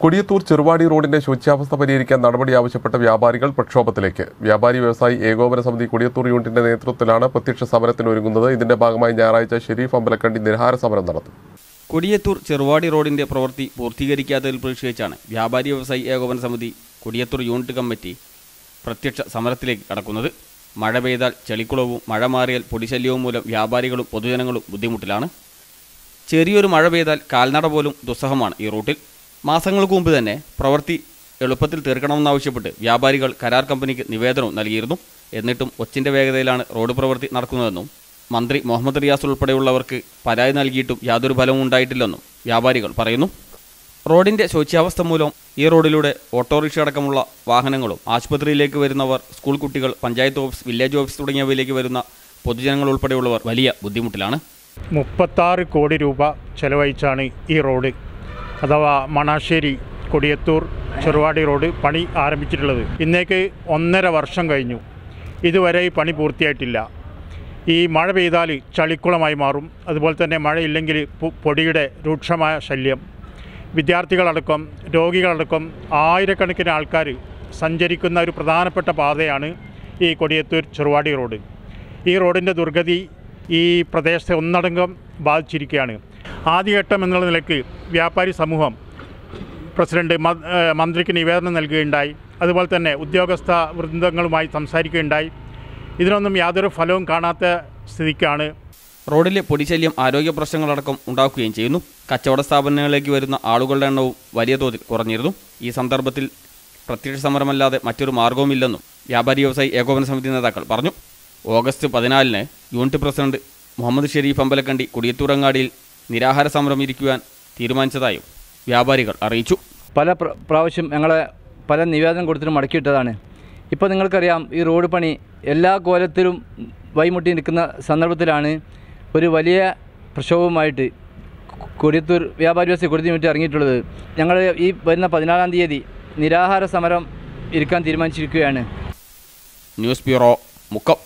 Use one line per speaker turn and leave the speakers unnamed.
കൊടിയത്തൂർ ചെറുവാടി റോഡിന്റെ ശോച്യാവസ്ഥ പരിഹരിക്കാൻ നടപടി ആവശ്യപ്പെട്ട വ്യാപാരികൾ പ്രക്ഷോഭത്തിലേക്ക് വ്യാപാരി വ്യവസായി ഏകോപന സമിതി കൊടിയത്തൂർ യൂണിറ്റിന്റെ നേതൃത്വത്തിലാണ് പ്രത്യക്ഷ സമരത്തിന് ഒരുങ്ങുന്നത് ഇതിന്റെ ഭാഗമായി ഞായറാഴ്ച ഷെരീഫ് അമ്പലക്കണ്ടി നിരാഹാര സമരം നടത്തും
കൊടിയത്തൂർ ചെറുവാടി റോഡിന്റെ പ്രവൃത്തി പൂർത്തീകരിക്കാത്തതിൽ പ്രതിഷേധിച്ചാണ് വ്യാപാരി വ്യവസായി ഏകോപന സമിതി കൊടിയത്തൂർ യൂണിറ്റ് കമ്മിറ്റി പ്രത്യക്ഷ സമരത്തിലേക്ക് കടക്കുന്നത് മഴ പെയ്താൽ ചെളിക്കുളവും മഴ മാറിയാൽ പൊടിശല്യവും മൂലം വ്യാപാരികളും പൊതുജനങ്ങളും ബുദ്ധിമുട്ടിലാണ് ചെറിയൊരു മഴ പെയ്താൽ കാൽനട പോലും ദുസ്സഹമാണ് ഈ റൂട്ടിൽ മാസങ്ങൾക്ക് മുമ്പ് തന്നെ പ്രവൃത്തി എളുപ്പത്തിൽ തീർക്കണമെന്നാവശ്യപ്പെട്ട് വ്യാപാരികൾ കരാർ കമ്പനിക്ക് നിവേദനവും നൽകിയിരുന്നു എന്നിട്ടും ഒച്ചിന്റെ വേഗതയിലാണ് റോഡ് പ്രവൃത്തി നടക്കുന്നതെന്നും മന്ത്രി മുഹമ്മദ് റിയാസ് ഉൾപ്പെടെയുള്ളവർക്ക് പരാതി നൽകിയിട്ടും യാതൊരു ഫലവും ഉണ്ടായിട്ടില്ലെന്നും വ്യാപാരികൾ പറയുന്നു റോഡിന്റെ ശോച്യാവസ്ഥ മൂലം ഈ റോഡിലൂടെ ഓട്ടോറിക്ഷ അടക്കമുള്ള വാഹനങ്ങളും ആശുപത്രിയിലേക്ക് വരുന്നവർ സ്കൂൾ കുട്ടികൾ പഞ്ചായത്ത് ഓഫീസ് വില്ലേജ് ഓഫീസ് തുടങ്ങിയവയിലേക്ക് വരുന്ന പൊതുജനങ്ങൾ ഉൾപ്പെടെയുള്ളവർ വലിയ ബുദ്ധിമുട്ടിലാണ്
മുപ്പത്താറ് കോടി രൂപ ചെലവഴിച്ചാണ് ഈ റോഡ് അഥവാ മണാശ്ശേരി കൊടിയത്തൂർ ചെറുവാടി റോഡ് പണി ആരംഭിച്ചിട്ടുള്ളത് ഇന്നേക്ക് ഒന്നര വർഷം കഴിഞ്ഞു ഇതുവരെ ഈ പണി പൂർത്തിയായിട്ടില്ല ഈ മഴ പെയ്താൽ ചളിക്കുളമായി മാറും അതുപോലെ തന്നെ മഴയില്ലെങ്കിൽ പു- പൊടിയുടെ രൂക്ഷമായ ശല്യം വിദ്യാർത്ഥികളടക്കം രോഗികളടക്കം ആയിരക്കണക്കിന് ആൾക്കാർ സഞ്ചരിക്കുന്ന ഒരു പ്രധാനപ്പെട്ട പാതയാണ് ഈ കൊടിയത്തൂർ ചെറുവാടി റോഡ് ഈ റോഡിൻ്റെ ദുർഗതി ഈ പ്രദേശത്തെ ഒന്നടങ്കം ബാധിച്ചിരിക്കുകയാണ് ആദ്യഘട്ടം എന്നുള്ള നിലയ്ക്ക് വ്യാപാരി സമൂഹം പ്രസിഡന്റ് മ- ഏഹ് മന്ത്രിക്ക് നിവേദനം നൽകുകയുണ്ടായി അതുപോലെ തന്നെ ഉദ്യോഗസ്ഥ വൃന്ദങ്ങളുമായി സംസാരിക്കുകയുണ്ടായി ഇതിനൊന്നും യാതൊരു ഫലവും കാണാത്ത സ്ഥിതിക്കാണ്
റോഡിലെ പൊടിശല്യം ആരോഗ്യ പ്രശ്നങ്ങളടക്കം ഉണ്ടാക്കുകയും ചെയ്യുന്നു കച്ചവട സ്ഥാപനങ്ങളിലേക്ക് വരുന്ന ആളുകളുടെ എണ്ണവും വലിയ തോതിൽ കുറഞ്ഞിരുന്നു ഈ സന്ദർഭത്തിൽ പ്രത്യക്ഷ സമരമല്ലാതെ മറ്റൊരു മാർഗവുമില്ലെന്നും വ്യാപാരി വ്യവസായി ഏകോപന സമിതി നേതാക്കൾ പറഞ്ഞു ഓഗസ്റ്റ് പതിനാലിന് യൂണിറ്റ് പ്രസിഡന്റ് മുഹമ്മദ് ഷെരീഫ് അമ്പലക്കണ്ടി കൊടിയത്തൂരങ്ങാടിയിൽ നിരാഹാര സമരം ഇരിക്കുവാൻ തീരുമാനിച്ചതായും വ്യാപാരികൾ അറിയിച്ചു
പല പ്ര- പ്രാവശ്യം ഞങ്ങളെ പല നിവേദനം കൊടുത്തിട്ട് മടക്കിയിട്ടതാണ് ഇപ്പോൾ നിങ്ങൾക്കറിയാം ഈ റോഡ് പണി എല്ലാ കോലത്തിലും വൈമുട്ടി നിൽക്കുന്ന സന്ദർഭത്തിലാണ് ഒരു വലിയ പ്രക്ഷോഭവുമായിട്ട് കൊ- കൊടിയത്തൂർ വ്യാപാരി വ്യവസായ കൊടിയത്തൂർ യൂണിറ്റ് ഇറങ്ങിയിട്ടുള്ളത് ഞങ്ങൾ ഈ വരുന്ന പതിനാലാം തീയതി നിരാഹാര സമരം ഇരിക്കാൻ തീരുമാനിച്ചിരിക്കുകയാണ്
ന്യൂസ് ബ്യൂറോ മുക്കം